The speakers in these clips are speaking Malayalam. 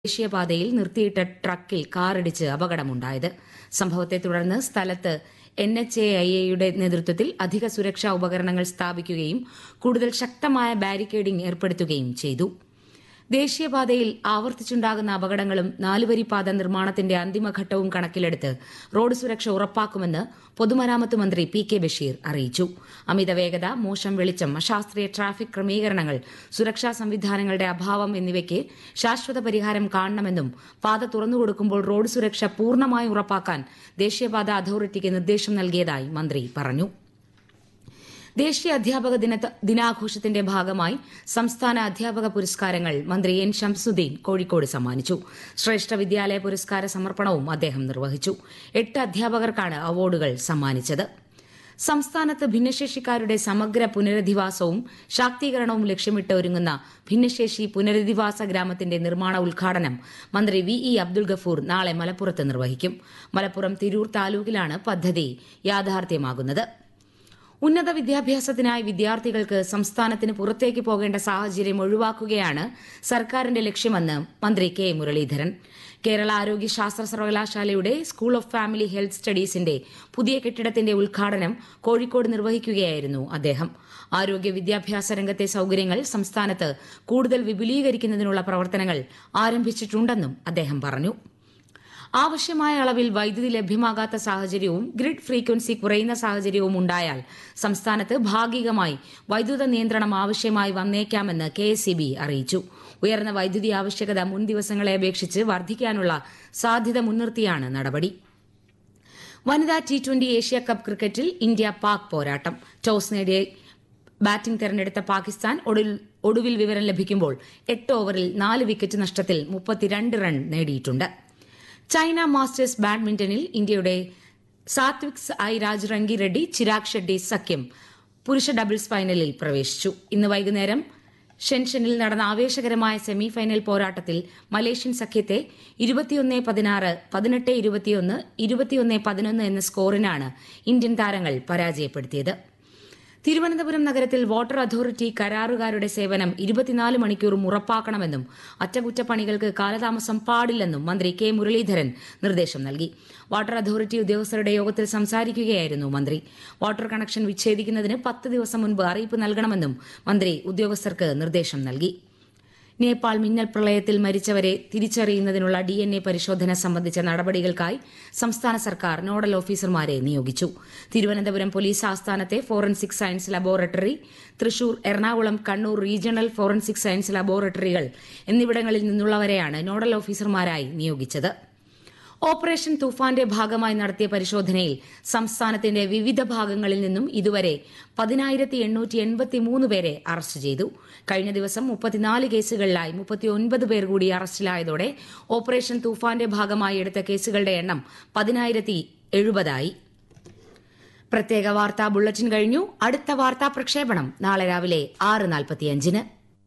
ദേശീയപാതയിൽ നിർത്തിയിട്ട ട്രക്കിൽ കാറിടിച്ച് അപകടമുണ്ടായത് സംഭവത്തെ തുടർന്ന് സ്ഥലത്ത് എൻ എച്ച് എ ഐ എയുടെ നേതൃത്വത്തിൽ അധിക സുരക്ഷാ ഉപകരണങ്ങൾ സ്ഥാപിക്കുകയും കൂടുതൽ ശക്തമായ ബാരിക്കേഡിംഗ് ഏർപ്പെടുത്തുകയും ചെയ്തു ദേശീയപാതയിൽ ആവർത്തിച്ചുണ്ടാകുന്ന അപകടങ്ങളും നാലുവരിപ്പാത നിർമ്മാണത്തിന്റെ അന്തിമഘട്ടവും കണക്കിലെടുത്ത് റോഡ് സുരക്ഷ ഉറപ്പാക്കുമെന്ന് പൊതുമരാമത്ത് മന്ത്രി പി കെ ബഷീർ അറിയിച്ചു അമിത വേഗത മോശം വെളിച്ചം അശാസ്ത്രീയ ട്രാഫിക് ക്രമീകരണങ്ങൾ സുരക്ഷാ സംവിധാനങ്ങളുടെ അഭാവം എന്നിവയ്ക്ക് ശാശ്വത പരിഹാരം കാണണമെന്നും പാത തുറന്നുകൊടുക്കുമ്പോൾ റോഡ് സുരക്ഷ പൂർണ്ണമായി ഉറപ്പാക്കാൻ ദേശീയപാത അതോറിറ്റിക്ക് നിർദ്ദേശം നൽകിയതായി മന്ത്രി പറഞ്ഞു ദേശീയ അധ്യാപക ദിന ദിനാഘോഷത്തിന്റെ ഭാഗമായി സംസ്ഥാന അധ്യാപക പുരസ്കാരങ്ങൾ മന്ത്രി എൻ ഷംസുദ്ദീൻ കോഴിക്കോട് സമ്മാനിച്ചു ശ്രേഷ്ഠ വിദ്യാലയ പുരസ്കാര സമർപ്പണവും അദ്ദേഹം നിർവഹിച്ചു എട്ട് അധ്യാപകർക്കാണ് അവാർഡുകൾ സമ്മാനിച്ചത് സംസ്ഥാനത്ത് ഭിന്നശേഷിക്കാരുടെ സമഗ്ര പുനരധിവാസവും ശാക്തീകരണവും ലക്ഷ്യമിട്ട് ഒരുങ്ങുന്ന ഭിന്നശേഷി പുനരധിവാസ ഗ്രാമത്തിന്റെ നിർമ്മാണ ഉദ്ഘാടനം മന്ത്രി വി ഇ അബ്ദുൾ ഗഫൂർ നാളെ മലപ്പുറത്ത് നിർവഹിക്കും മലപ്പുറം തിരൂർ താലൂക്കിലാണ് പദ്ധതി യാഥാർത്ഥ്യമാകുന്നത് ഉന്നത വിദ്യാഭ്യാസത്തിനായി വിദ്യാർത്ഥികൾക്ക് സംസ്ഥാനത്തിന് പുറത്തേക്ക് പോകേണ്ട സാഹചര്യം ഒഴിവാക്കുകയാണ് സർക്കാരിന്റെ ലക്ഷ്യമെന്ന് മന്ത്രി കെ മുരളീധരൻ കേരള ആരോഗ്യ ശാസ്ത്ര സർവകലാശാലയുടെ സ്കൂൾ ഓഫ് ഫാമിലി ഹെൽത്ത് സ്റ്റഡീസിന്റെ പുതിയ കെട്ടിടത്തിന്റെ ഉദ്ഘാടനം കോഴിക്കോട് നിർവഹിക്കുകയായിരുന്നു അദ്ദേഹം ആരോഗ്യ വിദ്യാഭ്യാസ രംഗത്തെ സൌകര്യങ്ങൾ സംസ്ഥാനത്ത് കൂടുതൽ വിപുലീകരിക്കുന്നതിനുള്ള പ്രവർത്തനങ്ങൾ ആരംഭിച്ചിട്ടുണ്ടെന്നും അദ്ദേഹം പറഞ്ഞു ആവശ്യമായ അളവിൽ വൈദ്യുതി ലഭ്യമാകാത്ത സാഹചര്യവും ഗ്രിഡ് ഫ്രീക്വൻസി കുറയുന്ന സാഹചര്യവും ഉണ്ടായാൽ സംസ്ഥാനത്ത് ഭാഗികമായി വൈദ്യുത നിയന്ത്രണം ആവശ്യമായി വന്നേക്കാമെന്ന് കെ അറിയിച്ചു ഉയർന്ന വൈദ്യുതി ആവശ്യകത മുൻ ദിവസങ്ങളെ അപേക്ഷിച്ച് വർദ്ധിക്കാനുള്ള സാധ്യത മുൻനിർത്തിയാണ് നടപടി വനിതാ ടി ട്വന്റി ഏഷ്യ കപ്പ് ക്രിക്കറ്റിൽ ഇന്ത്യ പാക് പോരാട്ടം ടോസ് നേടിയ ബാറ്റിംഗ് തെരഞ്ഞെടുത്ത പാകിസ്ഥാൻ ഒടുവിൽ വിവരം ലഭിക്കുമ്പോൾ എട്ട് ഓവറിൽ നാല് വിക്കറ്റ് നഷ്ടത്തിൽ മുപ്പത്തിരണ്ട് റൺ നേടിയിട്ടുണ്ട് ചൈന മാസ്റ്റേഴ്സ് ബാഡ്മിന്റണിൽ ഇന്ത്യയുടെ സാത്വിക് ഐ രാജ് റങ്കി റെഡ്ഡി ചിരാഗ് ഷെഡ്ഡി സഖ്യം പുരുഷ ഡബിൾസ് ഫൈനലിൽ പ്രവേശിച്ചു ഇന്ന് വൈകുന്നേരം ഷെൻഷനിൽ നടന്ന ആവേശകരമായ സെമി ഫൈനൽ പോരാട്ടത്തിൽ മലേഷ്യൻ സഖ്യത്തെ ഇരുപത്തിയൊന്ന് പതിനാറ് പതിനെട്ട് ഇരുപത്തിയൊന്ന് ഇരുപത്തിയൊന്ന് പതിനൊന്ന് എന്ന സ്കോറിനാണ് ഇന്ത്യൻ താരങ്ങൾ പരാജയപ്പെടുത്തിയത് തിരുവനന്തപുരം നഗരത്തിൽ വാട്ടർ അതോറിറ്റി കരാറുകാരുടെ സേവനം ഇരുപത്തിനാല് മണിക്കൂറും ഉറപ്പാക്കണമെന്നും അറ്റകുറ്റപ്പണികൾക്ക് കാലതാമസം പാടില്ലെന്നും മന്ത്രി കെ മുരളീധരൻ നിർദ്ദേശം നൽകി വാട്ടർ അതോറിറ്റി ഉദ്യോഗസ്ഥരുടെ യോഗത്തിൽ സംസാരിക്കുകയായിരുന്നു മന്ത്രി വാട്ടർ കണക്ഷൻ വിച്ഛേദിക്കുന്നതിന് പത്ത് ദിവസം മുൻപ് അറിയിപ്പ് നൽകണമെന്നും മന്ത്രി ഉദ്യോഗസ്ഥർക്ക് നിർദ്ദേശം നൽകി നേപ്പാൾ മിന്നൽ പ്രളയത്തിൽ മരിച്ചവരെ തിരിച്ചറിയുന്നതിനുള്ള ഡി എൻ എ പരിശോധന സംബന്ധിച്ച നടപടികൾക്കായി സംസ്ഥാന സർക്കാർ നോഡൽ ഓഫീസർമാരെ നിയോഗിച്ചു തിരുവനന്തപുരം പോലീസ് ആസ്ഥാനത്തെ forensic science laboratory Thrissur Ernakulam Kannur regional forensic science ലബോറട്ടറികൾ എന്നിവിടങ്ങളിൽ നിന്നുള്ളവരെയാണ് നോഡൽ ഓഫീസർമാരായി നിയോഗിച്ചത് ഓപ്പറേഷൻ തൂഫാന്റെ ഭാഗമായി നടത്തിയ പരിശോധനയിൽ സംസ്ഥാനത്തിന്റെ വിവിധ ഭാഗങ്ങളിൽ നിന്നും ഇതുവരെ പതിനായിരത്തി എണ്ണൂറ്റി എൺപത്തിമൂന്ന് പേരെ അറസ്റ്റ് ചെയ്തു കഴിഞ്ഞ ദിവസം മുപ്പത്തിനാല് കേസുകളിലായി മുപ്പത്തിയൊൻപത് പേർ കൂടി അറസ്റ്റിലായതോടെ ഓപ്പറേഷൻ തൂഫാന്റെ ഭാഗമായി എടുത്ത കേസുകളുടെ എണ്ണം പതിനായിരത്തി എഴുപതായി പ്രത്യേക വാർത്താ ബുള്ളറ്റിൻ കഴിഞ്ഞു അടുത്ത വാർത്താ പ്രക്ഷേപണം നാളെ രാവിലെ ആറ് നാൽപ്പത്തിയഞ്ചിന്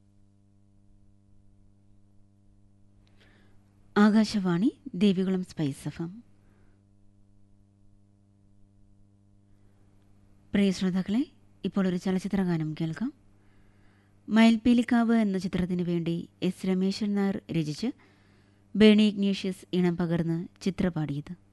Akashvani Devikulam spice F M പ്രിയ ശ്രോതാക്കളെ ഇപ്പോൾ ഒരു ചലച്ചിത്ര ഗാനം കേൾക്കാം മയിൽപീലിക്കാവ് എന്ന ചിത്രത്തിന് വേണ്ടി എസ് രമേശൻ നായർ രചിച്ച് ബേണി ഇഗ്നീഷ്യസ് ഇണം പകർന്ന് ചിത്ര പാടിയത്